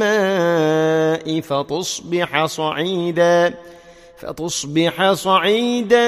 الماء فتصبح صعيدا فتصبح صعيدا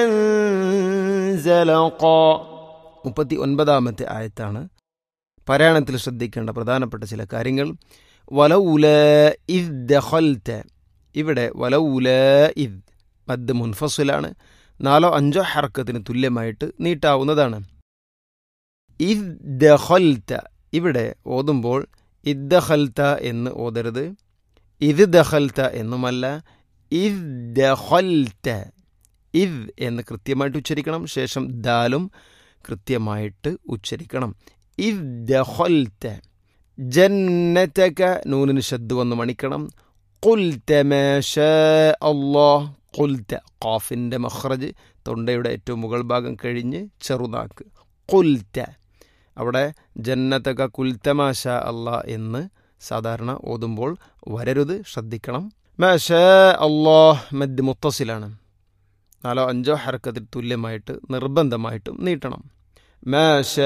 زلقا മുപ്പത്തി ഒൻപതാമത്തെ ആയത്താണ് പാരായണത്തിൽ ശ്രദ്ധിക്കേണ്ട പ്രധാനപ്പെട്ട ചില കാര്യങ്ങൾ വലൗല ഇദ് ദഖൽത ഇവിടെ വലൗല ഇദ് മദ് മുൻഫസിലാണ് നാലോ അഞ്ചോ ഹർക്കത്തിന് തുല്യമായിട്ട് നീട്ടാവുന്നതാണ് ഇദ് ദഖൽത ഇവിടെ ഓതുമ്പോൾ ഇദ് ദഖൽത എന്ന് ഓതരുത് ഇത് ദഖൽത എന്നുമല്ല ഇദ് ദഖൽത ഇദ് എന്ന് കൃത്യമായിട്ട് ഉച്ചരിക്കണം ശേഷം ദാലും കൃത്യമായിട്ട് ഉച്ചരിക്കണം ഇദ് ദഖൽത ജന്നതക നൂനിന് ശബ്ദ് വന്ന് മണിക്കണം ഖുൽത മാ ഷാ അല്ലാഹ് ഖുൽത ഖാഫിൻ്റെ മഖ്റജ് തൊണ്ടയുടെ ഏറ്റവും മുകൾ ഭാഗം കഴിഞ്ഞ് ചെറുതാക്ക് ഖുൽത അവിടെ ജന്നതക കുൽത്തമാശ അല്ലാ എന്ന് സാധാരണ ഓതുമ്പോൾ വരരുത് ശ്രദ്ധിക്കണം മാഷ അള്ളാഹ് മദ് മുത്തസിലാണ് നാലോ അഞ്ചോ ഹർക്കത്തിൽ തുല്യമായിട്ട് നിർബന്ധമായിട്ടും നീട്ടണം മാഷ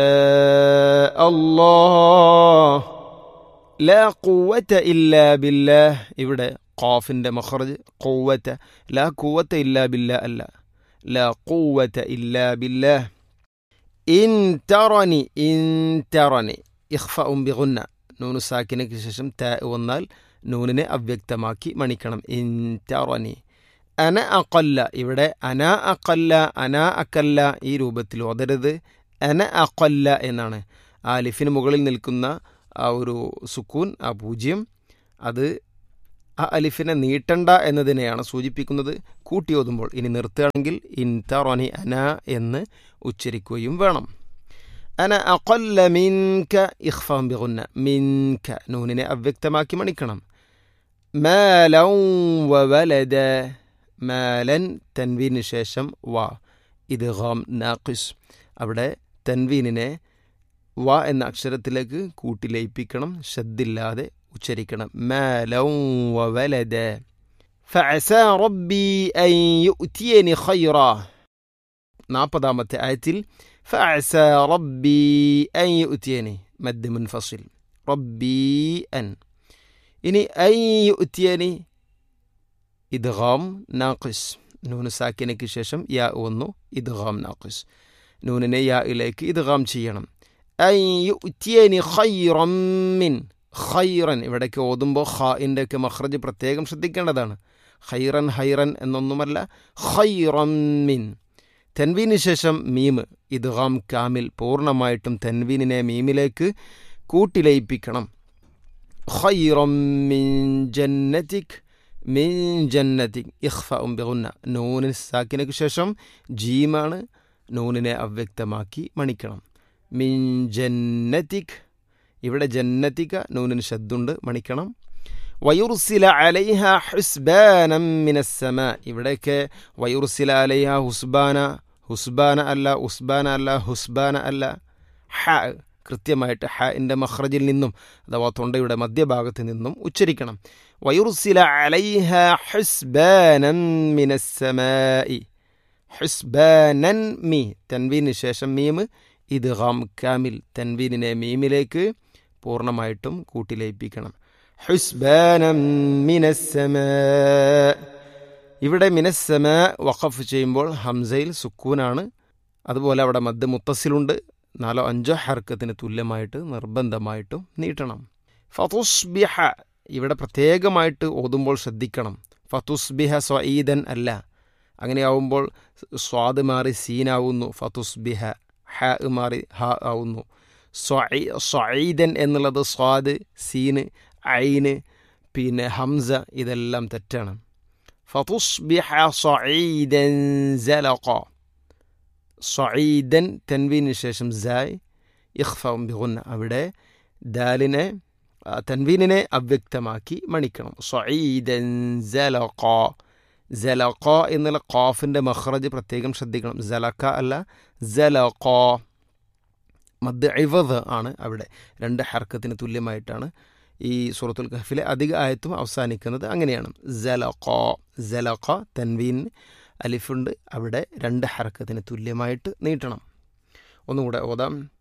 അള്ളാഹ് ലാ കൂവത്ത ഇല്ലാ ബില്ലാഹ് ഇവിടെ ഖാഫിൻ്റെ മഖറജ് കൂവത്ത ലാ കൂവത്ത ഇല്ലാ ബില്ല അല്ല ലാ കൂവത്ത ഇല്ലാ ബില്ലാഹ് ഇൻ തറനി ഇൻ തറനി ഇഖ്ഫ ബിഗുന്ന നൂന് സാക്കിനയ്ക്ക് ശേഷം ത വന്നാൽ നൂനിനെ അവ്യക്തമാക്കി മണിക്കണം ഇൻ തറനി അന അക്കല്ല ഇവിടെ അന അക്കല്ല അന അക്കല്ല ഈ രൂപത്തിൽ ഓതരുത് അന അക്കല്ല എന്നാണ് ആ ലിഫിന് മുകളിൽ നിൽക്കുന്ന ആ ഒരു സുക്കൂൻ ആ പൂജ്യം അത് ആ അലിഫിനെ നീട്ടണ്ട എന്നതിനെയാണ് സൂചിപ്പിക്കുന്നത് കൂട്ടി ഓതുമ്പോൾ ഇനി നിർത്തുകയാണെങ്കിൽ ഇൻ തറോനി അന എന്ന് ഉച്ചരിക്കുകയും വേണം അന അക്കൊല്ല മിൻക ഇഖ്ഫാം ബിഗുന്ന മിൻക നൂനിനെ അവ്യക്തമാക്കി മണിക്കണം മാലൗ വലദ മാലൻ തൻവീന് ശേഷം വ ഇത് ഗാം നാഖിസ് അവിടെ തൻവീനിനെ വ എന്ന അക്ഷരത്തിലേക്ക് കൂട്ടി ലയിപ്പിക്കണം ശദ്ദില്ലാതെ ഉച്ചരിക്കണം മാലൗ വലദ فعسى ربي أن يؤتيني خيرا നാൽപ്പതാമത്തെ ആയത്തിൽ فعسى ربي أن يؤتيني مد منفصل ربي أن ഇനി أن يؤتيني ഇദ്ഗാം നാഖിസ് നൂന് സാക്കിനയ്ക്ക് ശേഷം യാ വന്നു ഇദ്ഗാം നാഖിസ് നൂനിനെ യാ ഇലേക്ക് ഇദ്ഗാം ചെയ്യണം أن يؤتيني خيرا من ഖൈറൻ ഇവിടേക്ക് ഓതുമ്പോൾ ഖാഇൻ്റെ ഒക്കെ മഖ്റജ് പ്രത്യേകം ശ്രദ്ധിക്കേണ്ടതാണ് ഖൈറൻ ഹൈറൻ എന്നൊന്നുമല്ല ഖൈറൻ മിൻ തെൻവീന് ശേഷം മീം ഇദ്ഗാം കാമിൽ പൂർണ്ണമായിട്ടും തെൻവീനിനെ മീമിലേക്ക് കൂട്ടിലയിപ്പിക്കണം ഖൈറം മിൻ ജന്നതിക് മിൻ ജന്നതിക് ഇഖ്ഫ ബിഗുന്ന നൂനിന് സാക്കിനക്ക് ശേഷം ജീമാണ് നൂനിനെ അവ്യക്തമാക്കി മണിക്കണം മിൻ ജന്നതിക് ഇവിടെ ജന്നത്തിക നൂനിന് ശബ്ദുണ്ട് മണിക്കണം വയുർസില അലൈഹ ഹുസ്ബാനം മിനസ്സമ ഇവിടെയൊക്കെ വയുർസില അലൈഹ ഹുസ്ബാന ഹുസ്ബാന അല്ല ഉസ്ബാന അല്ല ഹുസ്ബാന അല്ല ഹ കൃത്യമായിട്ട് ഹൻ്റെ മഖ്റജിൽ നിന്നും അഥവാ തൊണ്ടയുടെ മധ്യഭാഗത്ത് നിന്നും ഉച്ചരിക്കണം വയുർസില അലൈഹ ഹുസ്ബാനം മിനസ്സമായി ഹുസ്ബാനൻ മീ തൻവീന് ശേഷം മീം ഇത് ഗാം കാമിൽ തൻവീനിനെ മീമിലേക്ക് പൂർണ്ണമായിട്ടും കൂട്ടിലയിപ്പിക്കണം ഹുസ്ബാനം മിനസ്സമ ഇവിടെ മിനസ്സമ വഖഫ് ചെയ്യുമ്പോൾ ഹംസയിൽ സുക്കൂനാണ് അതുപോലെ അവിടെ മദ് മുത്തസിലുണ്ട് നാലോ അഞ്ചോ ഹർക്കത്തിന് തുല്യമായിട്ട് നിർബന്ധമായിട്ടും നീട്ടണം ഫതുസ്ബിഹ ഇവിടെ പ്രത്യേകമായിട്ട് ഓതുമ്പോൾ ശ്രദ്ധിക്കണം ഫതുസ്ബിഹ സ്വഈദൻ അല്ല അങ്ങനെയാവുമ്പോൾ സ്വാദ് മാറി സീനാവുന്നു ഫതുസ്ബിഹ ഹ മാറി ഹ ആവുന്നു സ്വഈദൻ എന്നുള്ളത് സ്വാദ് സീന് ഐന് പിന്നെ ഹംസ ഇതെല്ലാം തെറ്റാണ് ഫതുസ്ബിഹ സ്വഈദൻ സലഖ സ്വഈദൻ തൻവീന് ശേഷം സായ് ഇഖ്ഫം ബിഗുന്ന അവിടെ ദാലിനെ തൻവീനിനെ അവ്യക്തമാക്കി മണിക്കണം സ്വഈദൻ സലഖ ജലഖ എന്നുള്ള ഖാഫിൻ്റെ മഖ്റജ് പ്രത്യേകം ശ്രദ്ധിക്കണം ജലഖ അല്ല ജലഖ മദ് ഇവദ് ആണ് അവിടെ രണ്ട് ഹർക്കത്തിന് തുല്യമായിട്ടാണ് ഈ സൂറത്തുൽ കഹഫിലെ അധിക ആയത്തും അവസാനിക്കുന്നത് അങ്ങനെയാണ് ജലഖ ജലഖ തൻവീൻ അലിഫുണ്ട് അവിടെ രണ്ട് ഹർക്കത്തിന് തുല്യമായിട്ട് നീട്ടണം ഒന്നുകൂടെ ഓതാം